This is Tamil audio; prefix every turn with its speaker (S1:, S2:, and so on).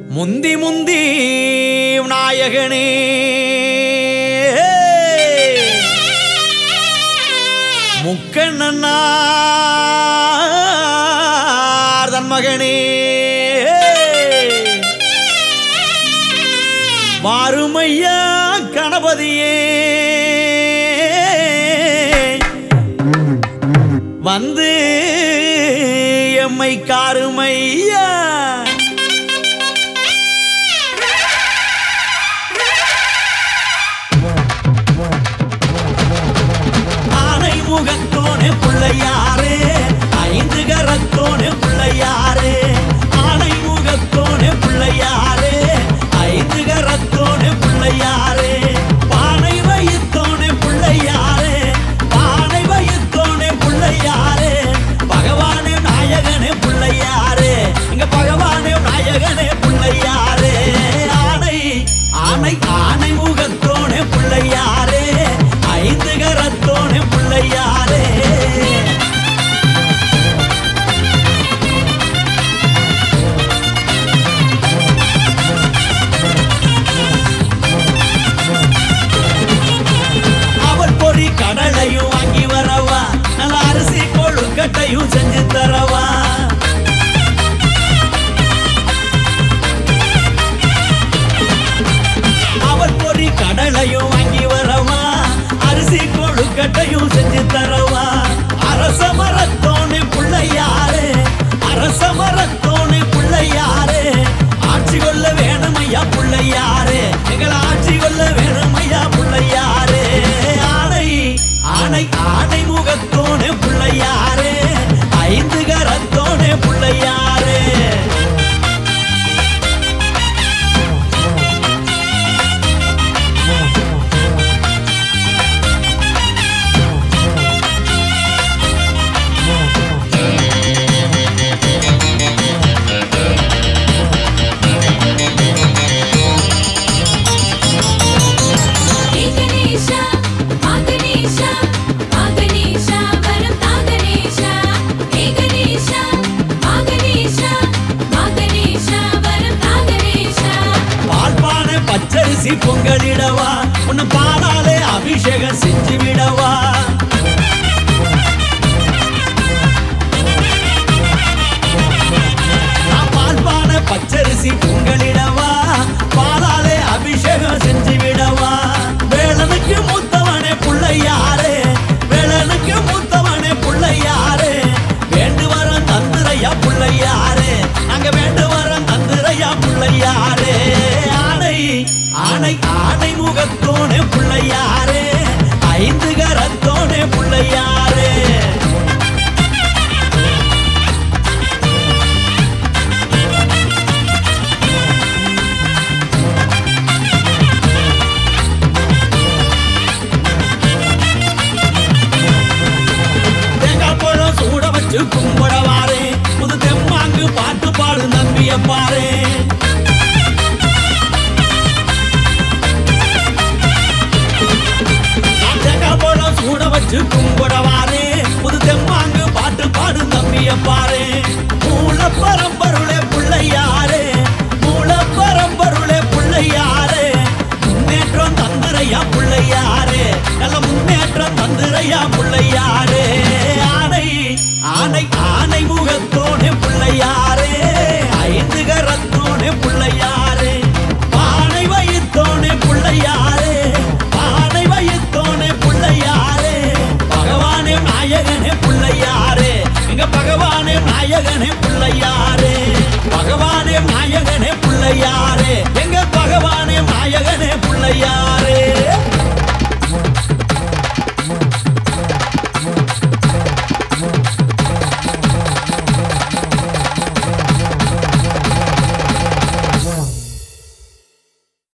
S1: முந்தி முந்தி நாயகனே முக்கண்ணனார் தன் மகனே மாறுமையா கணபதியே வந்து எம்மை காருமையா ஆனை முகத்தோனே பிள்ளையாரே ஐந்து கரத்தோனே பிள்ளையாரே ஆனை முகத்தோனே பிள்ளையாரே ஐந்து கரத்தோனே பிள்ளையாரே பானை வயித்தோனே பிள்ளையாரே பானை வயித்தோனே பிள்ளையாரே பகவானே நாயகனே பிள்ளையாரே இங்க பகவானே நாயகனே பிள்ளையாரே ஆனை ஆனை ஆனை முகத்தோனே பிள்ளையாரே ஐந்து கரத்தோனே பிள்ளையாரே அவள் பொறி கடலையும் வாங்கி வரவா நல்ல அரிசி கொழுக்கட்டையும் செஞ்சு தரவா அவள் பொறி கடலையும் வாங்கி வரவா அரிசி கொழுக்கட்டையும் செஞ்சு தரவா அரச மரத்தோனே பிள்ளையாரே அரச மரத்தோனே பிள்ளையாரே ஆட்சி கொள்ள வேணுமையா பிள்ளையாரே எங்களை ஆட்சி கொள்ள வேணுமையா பிள்ளையாரே ஆணை ஆணை ஆணை முகத்தோனே பிள்ளையாரே ஐந்து கரத்தோனே பிள்ளையாரே
S2: ஏகனேஷா ஆகனேஷா ஆகனேஷா வரம் தாகனேஷா ஏகனேஷா ஆகனேஷா ஆகனேஷா வரம் தாகனேஷா
S1: பால்பானை பச்சரிசி பொங்கலிடவா உன்னை பாலாலே அபிஷேகம் செஞ்சு விடவா நான் பால்பானை பச்சரிசி பொங்கலிடவா பாலாலே அபிஷேகம் செஞ்சு விடவா வேலனுக்கு மூத்தவனே புள்ளையாரே வேலனுக்கு மூத்தவனே புள்ளையாரே வேண்டு வரம் தந்துரையா புள்ளையாரே அங்க வேண்டு வரம் தந்துரையா புள்ளையாரே ஆணை ஆணை ஆணை முகத்தோனே புள்ளையாரே ஐந்து கரத்தோனே புள்ளையாரே தேங்காய் பழம் சூட வச்சு கும்பிட வாரே புது தெம்மாங்கு பாட்டு பாடு நம்பிய பாரு தேங்காய் பழம் சூட வச்சு கும்பிட வாரே புது தெம்மாங்கு பாட்டு பாடு நம்பிய பாரு மூல பரம்பருளே பிள்ளையாரே மூல பரம்பருளே பிள்ளையாரே முன்னேற்றம் தந்துரையா பிள்ளையாரே நல்ல முன்னேற்றம் தந்துரையா பிள்ளையாரே ஆனை ஆனை ஆனை முகத்தோனே பிள்ளையாரே ஐந்து கரத்தோனே பிள்ளையாரே பானை வயித்தோனே பிள்ளையாரே பானை வயித்தோனே பிள்ளையாரே பகவானே நாயகனே பிள்ளையாரே எங்க பகவானே நாயகனே பிள்ளையாரே பகவானே நாயகனே பிள்ளையாரே எங்க பகவானே நாயகனே பிள்ளையாரே